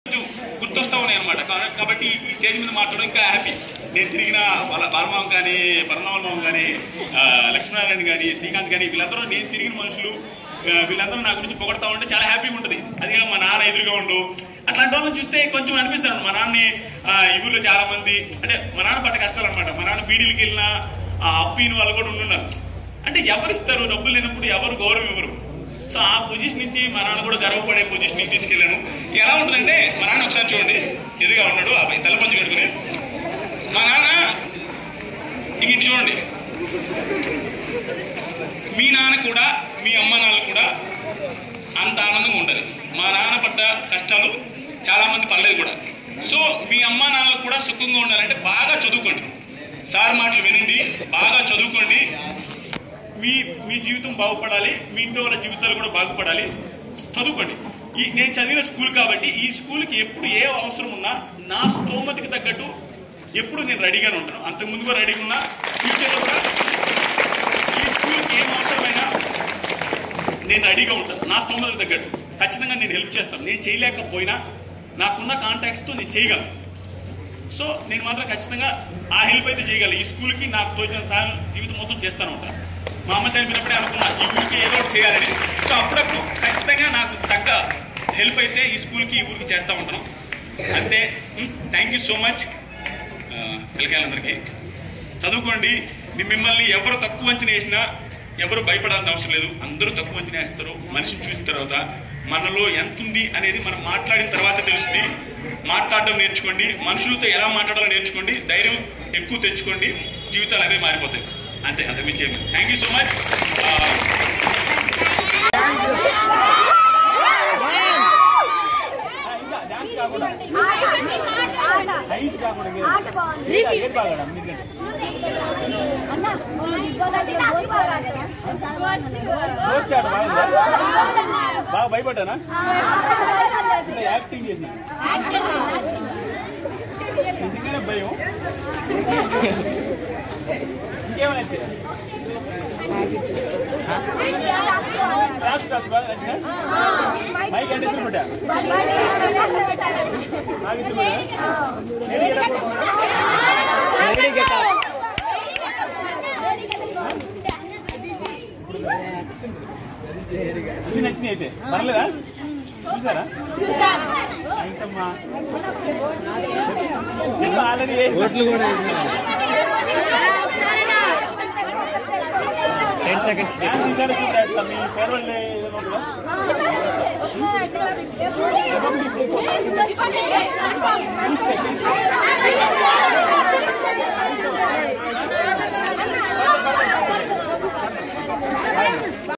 కొంచెం గుర్తొస్తా ఉన్నాయి అనమాట కాబట్టి ఈ స్టేజ్ మీద మాట్లాడడం ఇంకా హ్యాపీ నేను తిరిగిన వాళ్ళ బాలమావం కానీ పరమావల్ మావం కానీ ఆ, లక్ష్మీనారాయణ కానీ శ్రీకాంత్ కానీ వీళ్ళందరూ నేను తిరిగిన మనుషులు ఆ, వీళ్ళందరూ నా గురించి పొగడతా ఉంటే చాలా హ్యాపీగా ఉంటుంది అదిగా మా నాన్న ఎదురుగా ఉండు అట్లాంటి వాళ్ళని చూస్తే కొంచెం అనిపిస్తాను మా నాన్నని ఆ, ఈ ఊర్లో చాలా మంది అంటే మా నాన్న పడ్డ కష్టాలు అనమాట మా నాన్న బీడీలకి వెళ్ళిన అప్పిన వాళ్ళు కూడా ఉండున్నారు అంటే ఎవరు ఇస్తారు డబ్బులు లేనప్పుడు ఎవరు గౌరవం ఇవ్వరు సో ఆ పొజిషన్ నుంచి మా నాన్న కూడా గర్వపడే పొజిషన్ కి తీసుకెళ్ళాను ఎలా ఉంటుందంటే మా నాన్న ఒకసారి చూడండి ఎదురుగా ఉన్నాడు ఆ తల పంచి కట్టుకుని మా నాన్న ఇంక ఇటు చూడండి మీ నాన్న కూడా మీ అమ్మ నాన్న కూడా అంత ఆనందంగా ఉండదు మా నాన్న పడ్డ కష్టాలు చాలా మంది పడలేదు కూడా సో మీ అమ్మ నాన్నలకు కూడా సుఖంగా ఉండాలంటే బాగా చదువుకోండి సార్ మాటలు వినండి బాగా చదువుకోండి మీ మీ జీవితం బాగుపడాలి మీ ఇంటి వాళ్ళ జీవితాలు కూడా బాగుపడాలి చదువుకోండి ఈ నేను చదివిన స్కూల్ కాబట్టి ఈ స్కూల్కి ఎప్పుడు ఏ అవసరం ఉన్నా నా స్తోమతికి తగ్గట్టు ఎప్పుడు నేను రెడీగానే ఉంటాను అంతకుముందు కూడా రెడీగా ఉన్నా ఫ్యూచర్లో కూడా ఈ స్కూల్కి ఏం అవసరమైనా నేను రెడీగా ఉంటాను నా స్తోమతకు తగ్గట్టు ఖచ్చితంగా నేను హెల్ప్ చేస్తాను నేను చేయలేకపోయినా నాకున్న కాంటాక్ట్స్తో నేను చేయగలను సో నేను మాత్రం ఖచ్చితంగా ఆ హెల్ప్ అయితే చేయగలను ఈ స్కూల్కి నాకు తోచిన సాయం జీవితం మొత్తం చేస్తాను ఉంటాను మా అమ్మ చనిపోయినప్పుడే అనుకున్నా ఈ ఊరికి ఏదో ఒకటి చేయాలని సో అప్పుడప్పుడు ఖచ్చితంగా నాకు తగ్గ హెల్ప్ అయితే ఈ స్కూల్కి ఈ ఊరికి చేస్తూ ఉంటాను అంతే థ్యాంక్ యూ సో మచ్ పిల్లకాయలందరికీ చదువుకోండి మీ మిమ్మల్ని ఎవరు తక్కువ అంచనా వేసినా ఎవరు భయపడాల్సిన అవసరం లేదు అందరూ తక్కువ అంచనా వేస్తారు మనిషిని చూసిన తర్వాత మనలో ఎంత ఉంది అనేది మనం మాట్లాడిన తర్వాత తెలుస్తుంది మాట్లాడడం నేర్చుకోండి మనుషులతో ఎలా మాట్లాడాలో నేర్చుకోండి ధైర్యం ఎక్కువ తెచ్చుకోండి జీవితాలు అవే మారిపోతాయి అంతే అంతే మీ చేయండి థ్యాంక్ యూ సో మచ్ ఆట బాగుంది అన్న బాగా భయపడ్డానా యాక్టింగ్ చేసిన నిజంగానే భయం ఇంకేమైతే క్లాస్ క్లాస్ బాగా నచ్చిందా? మైక్ అంటే ఇష్టం ఉంటా నాకు ఇష్టం అన్ని నచ్చినాయి అయితే పర్లేదా చూసారా థ్యాంక్స్ అమ్మా ఆల్రెడీ ఓట్లు కూడా టెన్ సెకండ్స్ ఈసారి కూడా వేస్తాం మీ ఫేర్వెల్ డే ఏదో ఉంటుందా?